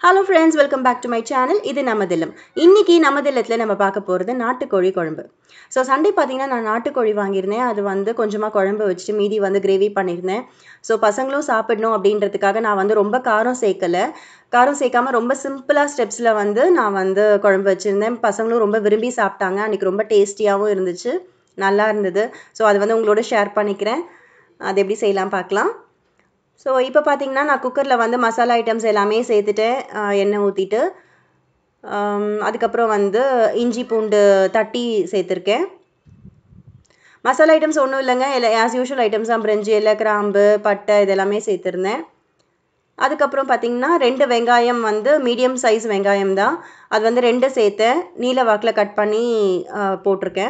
hello friends welcome back to my channel இது நமதில்லம் இன்னைக்கு நமதில்லத்தில் நம்ம பார்க்க போகிறது நாட்டுக்கோழி குழம்பு ஸோ சண்டே பார்த்தீங்கன்னா நான் நாட்டுக்கோழி வாங்கியிருந்தேன் அது வந்து கொஞ்சமாக குழம்பு வச்சுட்டு மீதி வந்து கிரேவி பண்ணியிருந்தேன் ஸோ பசங்களும் சாப்பிடணும் அப்படின்றதுக்காக நான் வந்து ரொம்ப காரம் சேர்க்கலை காரம் சேர்க்காம ரொம்ப சிம்பிளாக ஸ்டெப்ஸில் வந்து நான் வந்து குழம்பு வச்சுருந்தேன் பசங்களும் ரொம்ப விரும்பி சாப்பிட்டாங்க அன்றைக்கி ரொம்ப டேஸ்டியாகவும் இருந்துச்சு நல்லா இருந்தது ஸோ அது வந்து உங்களோட ஷேர் பண்ணிக்கிறேன் அது எப்படி செய்யலாம் பார்க்கலாம் ஸோ இப்போ பார்த்தீங்கன்னா நான் குக்கரில் வந்து மசாலா ஐட்டம்ஸ் எல்லாமே சேர்த்துட்டேன் ஆஹ் எண்ணெய் ஊற்றிட்டு அதுக்கப்புறம் வந்து இஞ்சி பூண்டு தட்டி சேர்த்துருக்கேன் மசாலா ஐட்டம்ஸ் ஒன்றும் இல்லைங்க இல்லை ஆஸ் யூஷுவல் ஐட்டம்ஸ் தான் பிரிஞ்சி இலை கிராம்பு பட்டை இதெல்லாமே சேர்த்துருந்தேன் அதுக்கப்புறம் பார்த்தீங்கன்னா ரெண்டு வெங்காயம் வந்து மீடியம் சைஸ் வெங்காயம் தான் அது வந்து ரெண்டு சேர்த்தேன் நீல வாக்கில் கட் பண்ணி ஆஹ் போட்டிருக்கேன்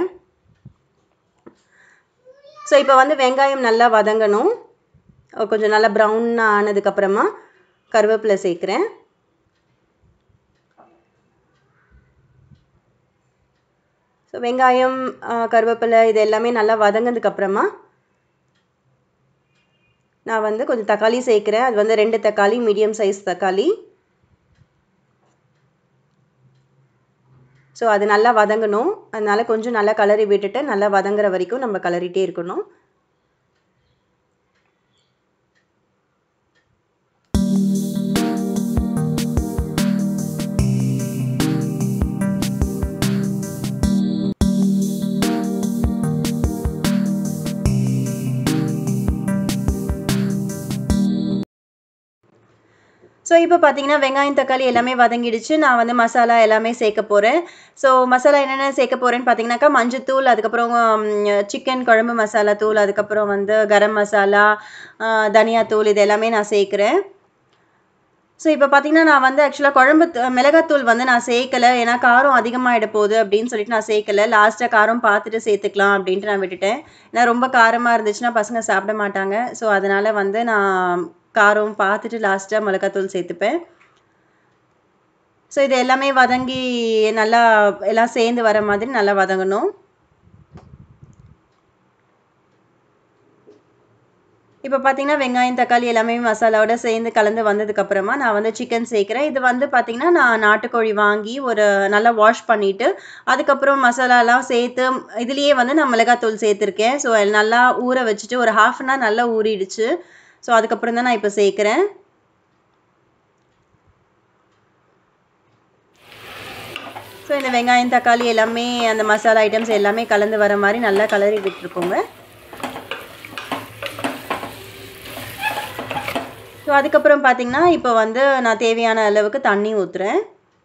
ஸோ இப்போ வந்து வெங்காயம் நல்லா வதங்கணும் கொஞ்சம் நல்லா ப்ரௌன் ஆனதுக்கப்புறமா கருவேப்பிலை சேர்க்குறேன் ஸோ வெங்காயம் கருவேப்பிலை இது எல்லாமே நல்லா வதங்கினதுக்கப்புறமா நான் வந்து கொஞ்சம் தக்காளி சேர்க்குறேன் அது வந்து ரெண்டு தக்காளி மீடியம் சைஸ் தக்காளி ஸோ அது நல்லா வதங்கணும் அதனால கொஞ்சம் நல்லா கலரி விட்டுட்டு நல்லா வதங்குற வரைக்கும் நம்ம கலரிட்டே இருக்கணும் ஸோ இப்போ பார்த்தீங்கன்னா வெங்காயம் தக்காளி எல்லாமே வதங்கிடுச்சு நான் வந்து மசாலா எல்லாமே சேர்க்க போகிறேன் ஸோ மசாலா என்னென்ன சேர்க்க போகிறேன்னு பார்த்தீங்கன்னாக்கா மஞ்சத்தூள் அதுக்கப்புறம் சிக்கன் குழம்பு மசாலா தூள் அதுக்கப்புறம் வந்து கரம் மசாலா தனியாத்தூள் இது எல்லாமே நான் சேர்க்குறேன் ஸோ இப்போ பார்த்தீங்கன்னா நான் வந்து ஆக்சுவலாக குழம்பு மிளகாத்தூள் வந்து நான் சேர்க்கலை ஏன்னா காரம் அதிகமாகிட போகுது அப்படின்னு சொல்லிட்டு நான் சேர்க்கலை லாஸ்ட்டாக காரம் பார்த்துட்டு சேர்த்துக்கலாம் அப்படின்ட்டு நான் விட்டுட்டேன் ஏன்னா ரொம்ப காரமாக இருந்துச்சுன்னா பசங்க சாப்பிட மாட்டாங்க ஸோ அதனால் வந்து நான் காரம் பார்த்துட்டு லாஸ்ட்டாக மிளகாத்தூள் சேர்த்துப்பேன் ஸோ இது எல்லாமே வதங்கி நல்லா எல்லாம் சேர்ந்து வர மாதிரி நல்லா வதங்கணும் இப்போ பார்த்தீங்கன்னா வெங்காயம் தக்காளி எல்லாமே மசாலாவோட சேர்ந்து கலந்து வந்ததுக்கப்புறமா நான் வந்து சிக்கன் சேர்க்குறேன் இது வந்து பார்த்திங்கன்னா நான் நாட்டுக்கோழி வாங்கி ஒரு நல்லா வாஷ் பண்ணிவிட்டு அதுக்கப்புறம் மசாலாலாம் சேர்த்து இதுலேயே வந்து நான் மிளகாத்தூள் சேர்த்துருக்கேன் ஸோ நல்லா ஊற வச்சுட்டு ஒரு ஹாஃப் அன் ஹவர் நல்லா ஊறிடுச்சு ஸோ அதுக்கப்புறம் தான் நான் இப்போ சேர்க்குறேன் ஸோ இந்த வெங்காயம் தக்காளி எல்லாமே அந்த மசாலா ஐட்டம்ஸ் எல்லாமே கலந்து வர மாதிரி நல்லா கலரி விட்டுருக்கோங்க ஸோ அதுக்கப்புறம் பார்த்தீங்கன்னா இப்போ வந்து நான் தேவையான அளவுக்கு தண்ணி ஊற்றுறேன்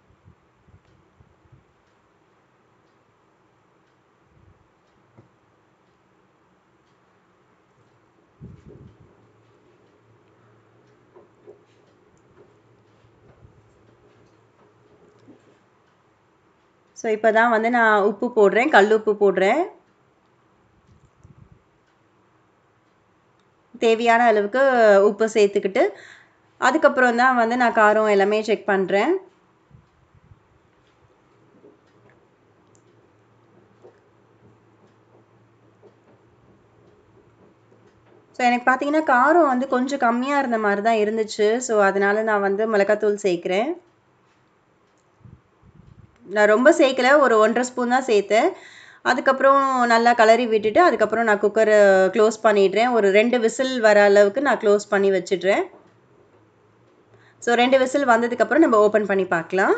ஸோ இப்போ தான் வந்து நான் உப்பு போடுறேன் கல் உப்பு போடுறேன் தேவையான அளவுக்கு உப்பு சேர்த்துக்கிட்டு அதுக்கப்புறம் தான் வந்து நான் காரம் எல்லாமே செக் பண்ணுறேன் ஸோ எனக்கு பார்த்தீங்கன்னா காரம் வந்து கொஞ்சம் கம்மியாக இருந்த மாதிரி தான் இருந்துச்சு ஸோ அதனால நான் வந்து மிளகாத்தூள் சேர்க்குறேன் நான் ரொம்ப சேர்க்கல ஒரு ஒன்றரை ஸ்பூன் தான் சேர்த்தேன் அதுக்கப்புறம் நல்லா கலரி விட்டுட்டு அதுக்கப்புறம் நான் குக்கரை க்ளோஸ் பண்ணிடுறேன் ஒரு ரெண்டு விசில் வர அளவுக்கு நான் க்ளோஸ் பண்ணி வச்சிடுறேன் ஸோ ரெண்டு விசில் வந்ததுக்கப்புறம் நம்ம ஓப்பன் பண்ணி பார்க்கலாம்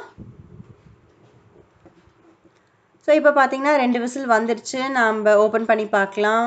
ஸோ இப்போ பார்த்தீங்கன்னா ரெண்டு விசில் வந்துடுச்சு நம்ம ஓப்பன் பண்ணி பார்க்கலாம்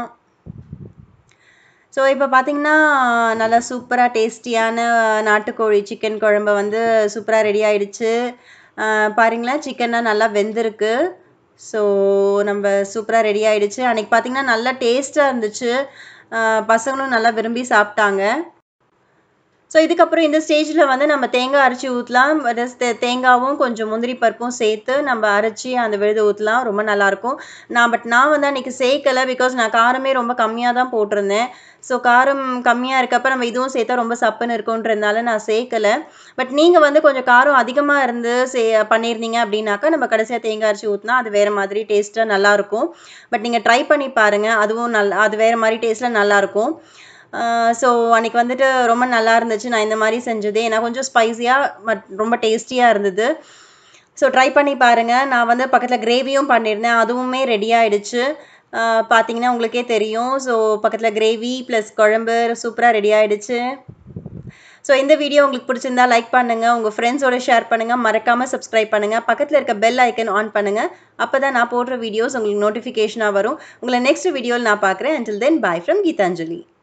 ஸோ இப்போ பார்த்தீங்கன்னா நல்லா சூப்பராக டேஸ்டியான நாட்டுக்கோழி சிக்கன் குழம்பு வந்து சூப்பராக ரெடி ஆயிடுச்சு பாருங்களேன் சிக்கன்லாம் நல்லா வெந்திருக்கு ஸோ நம்ம சூப்பராக ரெடி ஆகிடுச்சு அன்றைக்கி பார்த்திங்கன்னா நல்லா டேஸ்ட்டாக இருந்துச்சு பசங்களும் நல்லா விரும்பி சாப்பிட்டாங்க ஸோ இதுக்கப்புறம் இந்த ஸ்டேஜில் வந்து நம்ம தேங்காய் அரைச்சி ஊற்றலாம் தேங்காவும் கொஞ்சம் முந்திரி பருப்பும் சேர்த்து நம்ம அரைச்சி அந்த விழுது ஊற்றலாம் ரொம்ப நல்லாயிருக்கும் நான் பட் நான் வந்து அன்றைக்கி சேர்க்கலை பிகாஸ் நான் காரமே ரொம்ப கம்மியாக தான் போட்டிருந்தேன் ஸோ காரம் கம்மியாக இருக்கப்போ நம்ம இதுவும் சேர்த்தா ரொம்ப சப்புன்னு இருக்குன்றதுனால நான் சேர்க்கலை பட் நீங்கள் வந்து கொஞ்சம் காரம் அதிகமாக இருந்து சே பண்ணியிருந்தீங்க அப்படின்னாக்கா நம்ம கடைசியாக தேங்காய் அரைச்சி ஊற்றினா அது வேறு மாதிரி டேஸ்ட்டாக நல்லாயிருக்கும் பட் நீங்கள் ட்ரை பண்ணி பாருங்கள் அதுவும் நல் அது வேறு மாதிரி டேஸ்ட்டில் நல்லாயிருக்கும் ஸோ அன்றைக்கி வந்துட்டு ரொம்ப நல்லா இருந்துச்சு நான் இந்த மாதிரி செஞ்சது ஏன்னா கொஞ்சம் ஸ்பைஸியாக பட் ரொம்ப டேஸ்டியாக இருந்தது ஸோ ட்ரை பண்ணி பாருங்கள் நான் வந்து பக்கத்தில் கிரேவியும் பண்ணியிருந்தேன் அதுவுமே ரெடி ஆகிடுச்சு பார்த்தீங்கன்னா உங்களுக்கே தெரியும் ஸோ பக்கத்தில் கிரேவி ப்ளஸ் குழம்பு சூப்பராக ரெடி ஆகிடுச்சு ஸோ இந்த வீடியோ உங்களுக்கு பிடிச்சிருந்தா லைக் பண்ணுங்கள் உங்கள் ஃப்ரெண்ட்ஸோட ஷேர் பண்ணுங்கள் மறக்காமல் சப்ஸ்கிரைப் பண்ணுங்கள் பக்கத்தில் இருக்க பெல் ஐக்கன் ஆன் பண்ணுங்கள் அப்போ தான் நான் போடுற வீடியோஸ் உங்களுக்கு நோட்டிஃபிகேஷனாக வரும் உங்களை நெக்ஸ்ட் வீடியோவில் நான் பார்க்குறேன் until then bye from Gitanjali